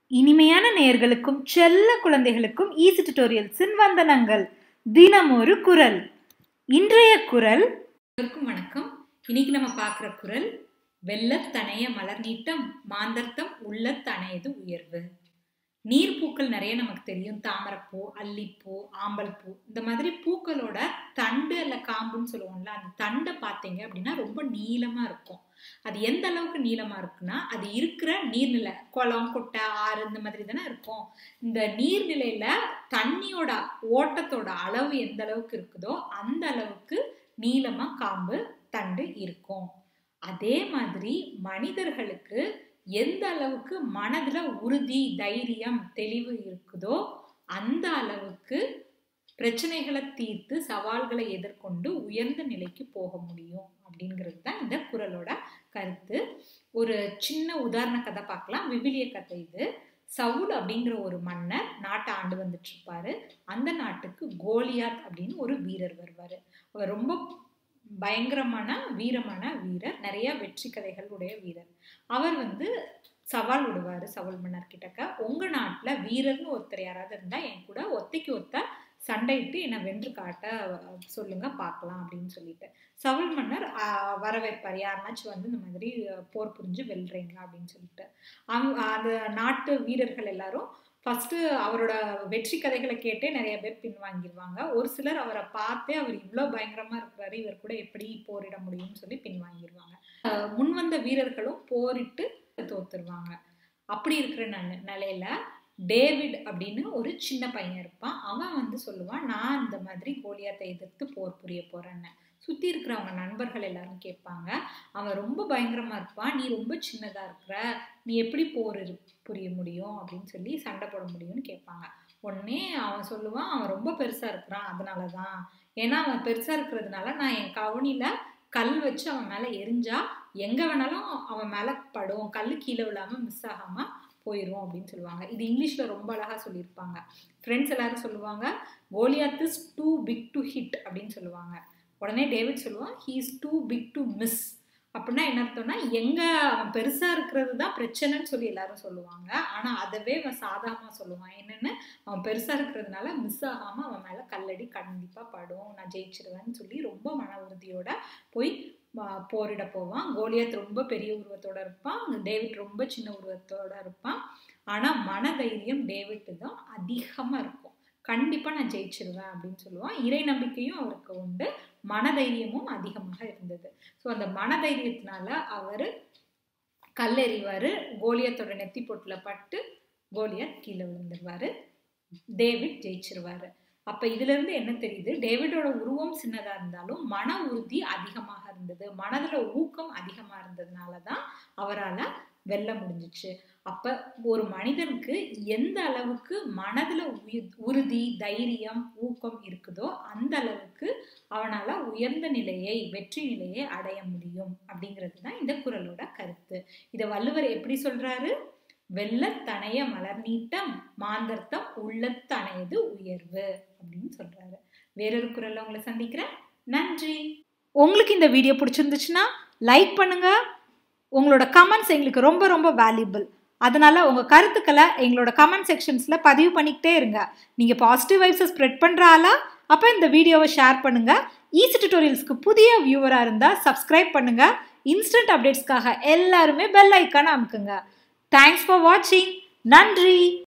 இனிமையான நேயர்களுக்கும் செல்ல குழந்தைகளுக்கும் ஈஸி டியூட்டோரியல்ஸின் வந்தனங்கள் தினம் ஒரு குரல் இன்றைய குரல் அனைவருக்கும் வணக்கம் இன்னைக்கு நம்ம பார்க்குற குரல் வெள்ளத்தனைய மலர் நீட்டம் மாந்தர்த்தம் உள்ளத்தனையது உயர்வு நீர்ப்பூக்கள் நிறைய நமக்கு தெரியும் தாமரைப்பூ அல்லிப்பூ ஆம்பல் பூ இந்த மாதிரி பூக்களோட தண்டு அல்ல காம்புன்னு சொல்லுவோம்ல அந்த தண்டை பார்த்தீங்க அப்படின்னா ரொம்ப நீளமா இருக்கும் அது எந்த அளவுக்கு நீளமா இருக்குன்னா அது இருக்கிற நீர்நிலை குளம் குட்டை ஆறு இந்த மாதிரி தானே இருக்கும் இந்த நீர்நிலையில தண்ணியோட ஓட்டத்தோட அளவு எந்த அளவுக்கு இருக்குதோ அந்த அளவுக்கு நீளமா காம்பு தண்டு இருக்கும் அதே மாதிரி மனிதர்களுக்கு எந்த அளவுக்கு மனதுல உறுதி தைரியம் தெளிவு இருக்குதோ அந்த அளவுக்கு பிரச்சனைகளை தீர்த்து சவால்களை எதிர்கொண்டு உயர்ந்த நிலைக்கு போக முடியும் அப்படிங்கிறது தான் இந்த குரலோட கருத்து ஒரு சின்ன உதாரண கதை பார்க்கலாம் விவிலிய கதை இது சவுல் அப்படிங்கிற ஒரு மன்னர் நாட்டை ஆண்டு வந்துட்டு இருப்பாரு அந்த நாட்டுக்கு கோலியாத் அப்படின்னு ஒரு வீரர் வருவாரு அவர் ரொம்ப பயங்கரமான வீரமான வீரர் நிறைய வெற்றி கதைகள் உடைய வீரர் அவர் வந்து சவால் விடுவார் சவுல் மன்னர் கிட்டக்க உங்கள் நாட்டில் வீரர்னு ஒருத்தர் யாராவது இருந்தால் என் கூட ஒத்தைக்கு ஒத்த சண்டையிட்டு என்னை வென்று காட்ட சொல்லுங்க பார்க்கலாம் அப்படின்னு சொல்லிட்டு சவுல் மன்னர் வரவேற்பார் யாருனாச்சும் வந்து இந்த மாதிரி போர் புரிஞ்சு வெல்றீங்க அப்படின்னு சொல்லிட்டு அவங்க அந்த நாட்டு வீரர்கள் எல்லாரும் ஃபஸ்ட்டு அவரோட வெற்றி கதைகளை கேட்டே நிறைய பேர் பின்வாங்கிடுவாங்க ஒரு சிலர் அவரை பார்த்தே அவர் இவ்வளோ பயங்கரமாக இருக்கிறாரு இவர் கூட எப்படி போரிட முடியும்னு சொல்லி பின்வாங்கிடுவாங்க முன்வந்த வீரர்களும் போரிட்டு தோத்துருவாங்க அப்படி இருக்கிற நிலையில டேவிட் அப்படின்னு ஒரு சின்ன பையன் இருப்பான் அவன் வந்து சொல்லுவான் நான் இந்த மாதிரி கோலியாத்தை எதிர்த்து போர் புரிய போறேன்னு சுற்றி இருக்கிறவங்க நண்பர்கள் எல்லாரும் கேட்பாங்க அவன் ரொம்ப பயங்கரமாக இருப்பான் நீ ரொம்ப சின்னதாக இருக்கிற நீ எப்படி போர் புரிய முடியும் அப்படின்னு சொல்லி சண்டை போட முடியும்னு கேட்பாங்க உடனே அவன் சொல்லுவான் அவன் ரொம்ப பெருசாக இருக்கிறான் அதனால தான் ஏன்னா அவன் பெருசாக இருக்கிறதுனால நான் என் கவனியில் கல் வச்சு அவன் மேலே எரிஞ்சா எங்கே வேணாலும் அவன் மேலே படும் கல் கீழே விழாமல் மிஸ் ஆகாமல் போயிடும் அப்படின்னு சொல்லுவாங்க இது இங்கிலீஷில் ரொம்ப அழகாக சொல்லியிருப்பாங்க ஃப்ரெண்ட்ஸ் எல்லாரும் சொல்லுவாங்க Goliath is too big to hit அப்படின்னு சொல்லுவாங்க உடனே டேவிட் சொல்லுவான் he is too big to miss அப்படின்னா என்ன அர்த்தம்னா எங்கே அவன் பெருசாக இருக்கிறது தான் பிரச்சனைன்னு சொல்லி எல்லாரும் சொல்லுவாங்க ஆனால் அதவே அவன் சாதாரணமாக சொல்லுவான் என்னென்னு அவன் பெருசாக இருக்கிறதுனால மிஸ் ஆகாமல் அவன் மேலே கல்லடி கண்டிப்பாக படும் நான் ஜெயிச்சிருவேன்னு சொல்லி ரொம்ப மன உறுதியோட போய் போரிட போவான் கோலியாத் ரொம்ப பெரிய உருவத்தோட இருப்பான் டேவிட் ரொம்ப சின்ன உருவத்தோட இருப்பான் ஆனால் மனதைரியம் டேவிட்டு தான் அதிகமாக இருக்கும் கண்டிப்பாக நான் ஜெயிச்சிருவேன் அப்படின்னு சொல்லுவான் இறை நம்பிக்கையும் அவருக்கு உண்டு மனதைரியமும் அதிகமாக இருந்தது ஸோ அந்த மனதைரியத்தினால அவர் கல்லெறிவார் கோலியத்தோட நெத்தி பொட்டில் பட்டு கோலியத் கீழே விழுந்துருவார் டேவிட் ஜெயிச்சிருவார் அப்போ இதுலேருந்து என்ன தெரியுது டேவிடோட உருவம் சின்னதாக இருந்தாலும் மன உறுதி அதிகமாக இருந்தது மனதில் ஊக்கம் அதிகமாக இருந்ததுனால தான் அவரால் வெல்ல முடிஞ்சிச்சு அப்போ ஒரு மனிதனுக்கு எந்த அளவுக்கு மனதில் உறுதி தைரியம் ஊக்கம் இருக்குதோ அந்த அளவுக்கு அவனால் உயர்ந்த நிலையை வெற்றி நிலையை அடைய முடியும் அப்படிங்கிறது தான் இந்த குரலோட கருத்து இதை வள்ளுவர் எப்படி சொல்கிறாரு வெள்ளத்தனைய மலர் நீட்டம் மாந்தர்த்தம் உள்ளத்தனையது உயர்வு அப்படின்னு சொல்றாரு வேறொரு குரல்ல உங்களை சந்திக்கிறேன் நன்றி உங்களுக்கு இந்த வீடியோ பிடிச்சிருந்துச்சுன்னா லைக் பண்ணுங்க உங்களோட கமெண்ட்ஸ் எங்களுக்கு ரொம்ப ரொம்ப வேல்யூபிள் அதனால உங்க கருத்துக்களை எங்களோட கமெண்ட் செக்ஷன்ஸ்ல பதிவு பண்ணிக்கிட்டே இருங்க நீங்க பாசிட்டிவ் வைப்ஸை ஸ்ப்ரெட் பண்ற ஆளா அப்போ இந்த வீடியோவை ஷேர் பண்ணுங்க ஈஸி டியூட்டோரியல்ஸ்க்கு புதிய வியூவரா இருந்தா சப்ஸ்கிரைப் பண்ணுங்க இன்ஸ்டன்ட் அப்டேட்ஸ்க்காக எல்லாருமே பெல் ஐக்கான அமுக்குங்க தேங்க்ஸ் ஃபார் வாட்சிங் நன்றி